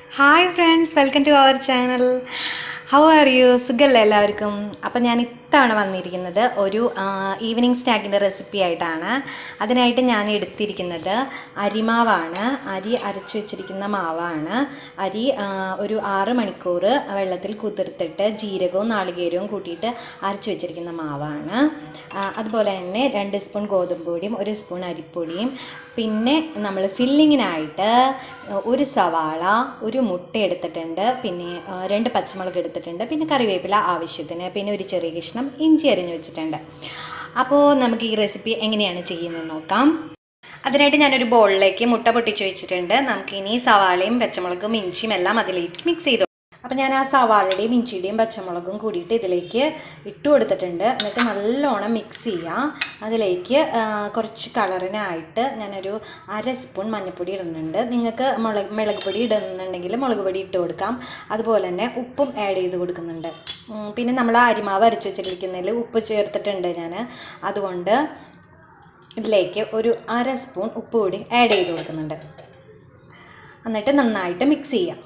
hi friends welcome to our channel how are you സുഖല്ലേ എല്ലാവർക്കും അപ്പം ഞാൻ ഇത്തവണ വന്നിരിക്കുന്നത് ഒരു ഈവനിങ് സ്നാക്കിൻ്റെ റെസിപ്പി ആയിട്ടാണ് അതിനായിട്ട് ഞാൻ എടുത്തിരിക്കുന്നത് അരിമാവാണ് അരി അരച്ചു വെച്ചിരിക്കുന്ന മാവാണ് അരി ആ, ഒരു ആറ് മണിക്കൂർ വെള്ളത്തിൽ കുതിർത്തിട്ട് ജീരകവും നാളികേരവും കൂട്ടിയിട്ട് അരച്ചു വെച്ചിരിക്കുന്ന മാവാണ് ആ, അതുപോലെ തന്നെ രണ്ട് സ്പൂൺ ഗോതമ്പ് പൊടിയും ഒരു സ്പൂൺ അരിപ്പൊടിയും പിന്നെ നമ്മൾ ഫില്ലിങ്ങിനായിട്ട് ഒരു സവാള ഒരു മുട്ട എടുത്തിട്ടുണ്ട് പിന്നെ ആ, രണ്ട് പച്ചമുളക് എടുത്തിട്ടുണ്ട് പിന്നെ കറിവേപ്പില ആവശ്യത്തിന് പിന്നെ ഒരു ചെറിയ കഷ്ണം ഇഞ്ചി അരിഞ്ഞു വെച്ചിട്ടുണ്ട് അപ്പോൾ നമുക്ക് ഈ റെസിപ്പി എങ്ങനെയാണ് ചെയ്യുന്നത് നോക്കാം അതിനായിട്ട് ഞാനൊരു ബോളിലേക്ക് മുട്ട പൊട്ടിച്ച് വെച്ചിട്ടുണ്ട് നമുക്കിനി സവാളയും പച്ചമുളകും ഇഞ്ചിയും എല്ലാം അതിലേക്ക് മിക്സ് ചെയ്തു അപ്പം ഞാൻ ആ സവാളയുടെയും ഇഞ്ചിയുടെയും പച്ചമുളകും കൂടിയിട്ട് ഇതിലേക്ക് ഇട്ട് കൊടുത്തിട്ടുണ്ട് എന്നിട്ട് നല്ലോണം മിക്സ് ചെയ്യാം അതിലേക്ക് ആ, കുറച്ച് കളറിനായിട്ട് ഞാനൊരു അര സ്പൂൺ മഞ്ഞൾപ്പൊടി ഇടുന്നുണ്ട് നിങ്ങൾക്ക് മുളക് മുളക് പൊടി ഇടുന്നുണ്ടെങ്കിൽ മുളക് പൊടി ഇട്ട് കൊടുക്കാം അതുപോലെ തന്നെ ഉപ്പും ആഡ് ചെയ്ത് കൊടുക്കുന്നുണ്ട് ഉം, പിന്നെ നമ്മൾ അരിമാവ് അരച്ച് വെച്ചിരിക്കുന്നതിൽ ഉപ്പ് ചേർത്തിട്ടുണ്ട് ഞാൻ അതുകൊണ്ട് ഇതിലേക്ക് ഒരു അര സ്പൂൺ ഉപ്പ് കൂടി ആഡ് ചെയ്ത് കൊടുക്കുന്നുണ്ട് എന്നിട്ട് നന്നായിട്ട് മിക്സ് ചെയ്യാം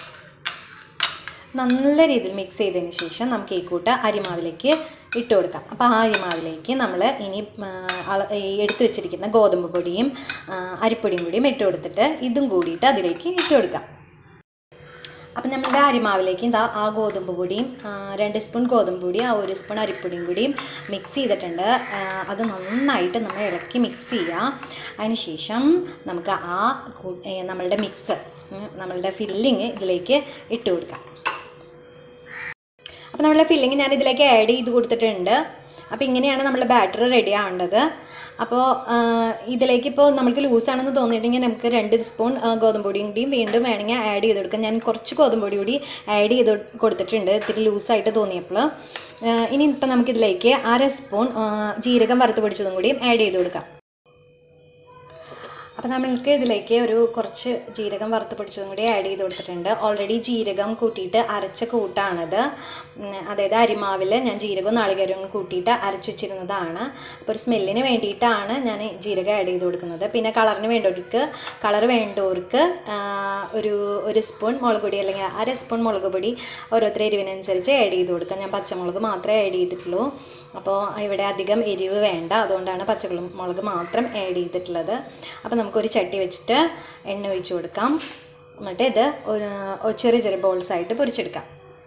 നല്ല രീതിയിൽ മിക്സ് ചെയ്തതിന് ശേഷം നമുക്ക് ഈ കൂട്ട് അരിമാവിലേക്ക് ഇട്ട് കൊടുക്കാം അപ്പോൾ ആ അരിമാവിലേക്ക് നമ്മൾ ഇനി ആ, അള- ഈ എടുത്തു വെച്ചിരിക്കുന്ന ഗോതമ്പ് പൊടിയും ആ, അരിപ്പൊടിയും കൂടിയും ഇട്ട് കൊടുത്തിട്ട് ഇതും കൂടിയിട്ട് അതിലേക്ക് ഇട്ട് കൊടുക്കാം അപ്പം നമ്മുടെ അരിമാവിലേക്ക് ഇതാ ആ ഗോതമ്പ് പൊടിയും ആ, രണ്ട് സ്പൂൺ ഗോതമ്പ് പൊടി ആ ഒരു സ്പൂൺ അരിപ്പൊടിയും കൂടിയും മിക്സ് ചെയ്തിട്ടുണ്ട് ആ, അത് നന്നായിട്ട് നമ്മൾ ഇളക്കി മിക്സ് ചെയ്യുക അതിന് ശേഷം നമുക്ക് ആ കൂ- ഏ, നമ്മളുടെ മിക്സ് ഉം, നമ്മളുടെ ഫില്ലിങ് ഇതിലേക്ക് ഇട്ട് കൊടുക്കാം അപ്പോൾ നമ്മളുടെ ഫില്ലിങ് ഞാൻ ഇതിലേക്ക് ആഡ് ചെയ്ത് കൊടുത്തിട്ടുണ്ട് അപ്പോൾ ഇങ്ങനെയാണ് നമ്മുടെ ബാറ്റർ റെഡി ആവേണ്ടത് അപ്പോൾ ഇതിലേക്ക് ഇപ്പോൾ നമുക്ക് ലൂസാണെന്ന് തോന്നിയിട്ടുണ്ടെങ്കിൽ നമുക്ക് രണ്ട് സ്പൂൺ ഗോതമ്പ് പൊടിയും കൂടിയും വീണ്ടും വേണമെങ്കിൽ ആഡ് ചെയ്ത് കൊടുക്കാം ഞാൻ കുറച്ച് ഗോതമ്പ് പൊടി കൂടി ആഡ് ചെയ്ത് കൊടുത്തിട്ടുണ്ട് ഇത്തിരി ലൂസായിട്ട് തോന്നിയപ്പോൾ ഇനി ഇപ്പം നമുക്കിതിലേക്ക് അര സ്പൂൺ ആ, ജീരകം വറുത്ത് പൊടിച്ചതും കൂടിയും ആഡ് ചെയ്ത് കൊടുക്കാം അപ്പോൾ നമ്മൾക്ക് ഇതിലേക്ക് ഒരു കുറച്ച് ജീരകം വറുത്ത് പൊടിച്ചതും കൂടി ആഡ് ചെയ്ത് കൊടുത്തിട്ടുണ്ട് ഓൾറെഡി ജീരകം കൂട്ടിയിട്ട് അരച്ച കൂട്ടാണിത് ഉം, അതായത് അരിമാവിൽ ഞാൻ ജീരകവും നാളികേരവും കൂട്ടിയിട്ട് അരച്ച് വെച്ചിരുന്നതാണ് അപ്പോൾ ഒരു സ്മെല്ലിന് വേണ്ടിയിട്ടാണ് ഞാൻ ജീരകം ആഡ് ചെയ്ത് കൊടുക്കുന്നത് പിന്നെ കളറിന് വേണ്ടവർക്ക് കളർ വേണ്ടവർക്ക് ആ, ഒരു ഒരു സ്പൂൺ മുളക് പൊടി അല്ലെങ്കിൽ അര സ്പൂൺ മുളക് പൊടി ഓരോരുത്തർ എരിവിനനുസരിച്ച് ആഡ് ചെയ്ത് കൊടുക്കാം ഞാൻ പച്ചമുളക് മാത്രമേ ആഡ് ചെയ്തിട്ടുള്ളൂ അപ്പോൾ ഇവിടെ അധികം എരിവ് വേണ്ട അതുകൊണ്ടാണ് പച്ചമുളക് മുളക് മാത്രം ആഡ് ചെയ്തിട്ടുള്ളത് അപ്പോൾ നമുക്കൊരു ചട്ടി വെച്ചിട്ട് എണ്ണ ഒഴിച്ച് കൊടുക്കാം എന്നിട്ട് ഇത് ഒരു ഒരു ചെറിയ ചെറിയ ബോൾസ് ആയിട്ട് പൊരിച്ചെടുക്കാം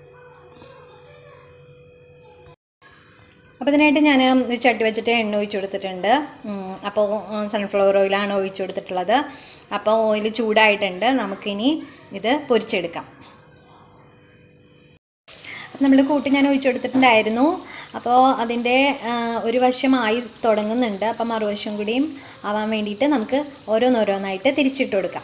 അപ്പോൾ ഇതിനായിട്ട് ഞാൻ ഒരു ചട്ടി വെച്ചിട്ട് എണ്ണ ഒഴിച്ച് കൊടുത്തിട്ടുണ്ട് ഉം, അപ്പോൾ സൺഫ്ലവർ ഓയിലാണ് ഒഴിച്ച് കൊടുത്തിട്ടുള്ളത് അപ്പോൾ ഓയിൽ ചൂടായിട്ടുണ്ട് നമുക്കിനി ഇത് പൊരിച്ചെടുക്കാം നമ്മൾ കൂട്ടി ഞാൻ ഒഴിച്ചു കൊടുത്തിട്ടുണ്ടായിരുന്നു അപ്പോൾ അതിൻ്റെ ആ, ഒരു വശമായി തുടങ്ങുന്നുണ്ട് അപ്പം മറുവശം കൂടിയും ആവാൻ വേണ്ടിയിട്ട് നമുക്ക് ഓരോന്നോരോന്നായിട്ട് തിരിച്ചിട്ട് കൊടുക്കാം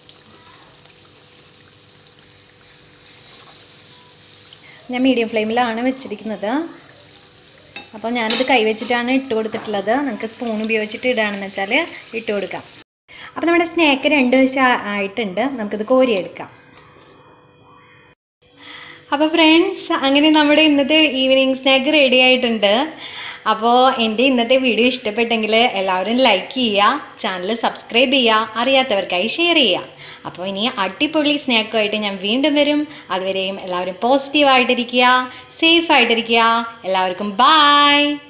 ഞാൻ മീഡിയം ഫ്ലെയിമിലാണ് വെച്ചിരിക്കുന്നത് അപ്പോൾ ഞാനിത് കൈവച്ചിട്ടാണ് ഇട്ട് കൊടുത്തിട്ടുള്ളത് നമുക്ക് സ്പൂൺ ഉപയോഗിച്ചിട്ട് ഇടുകയാണെന്ന് വെച്ചാൽ ഇട്ട് കൊടുക്കാം അപ്പോൾ നമ്മുടെ സ്നാക്ക് രണ്ട് വശം ആയിട്ടുണ്ട് നമുക്കിത് കോരിയെടുക്കാം അപ്പോൾ ഫ്രണ്ട്സ് അങ്ങനെ നമ്മുടെ ഇന്നത്തെ ഈവനിങ് സ്നാക്ക് റെഡി ആയിട്ടുണ്ട് അപ്പോൾ എൻ്റെ ഇന്നത്തെ വീഡിയോ ഇഷ്ടപ്പെട്ടെങ്കിൽ എല്ലാവരും ലൈക്ക് ചെയ്യുക ചാനൽ സബ്സ്ക്രൈബ് ചെയ്യുക അറിയാത്തവർക്കായി ഷെയർ ചെയ്യുക അപ്പോൾ ഇനി അടിപൊളി സ്നാക്കുമായിട്ട് ഞാൻ വീണ്ടും വരും അതുവരെയും എല്ലാവരും പോസിറ്റീവായിട്ടിരിക്കുക സേഫ് ആയിട്ടിരിക്കുക എല്ലാവർക്കും ബായ്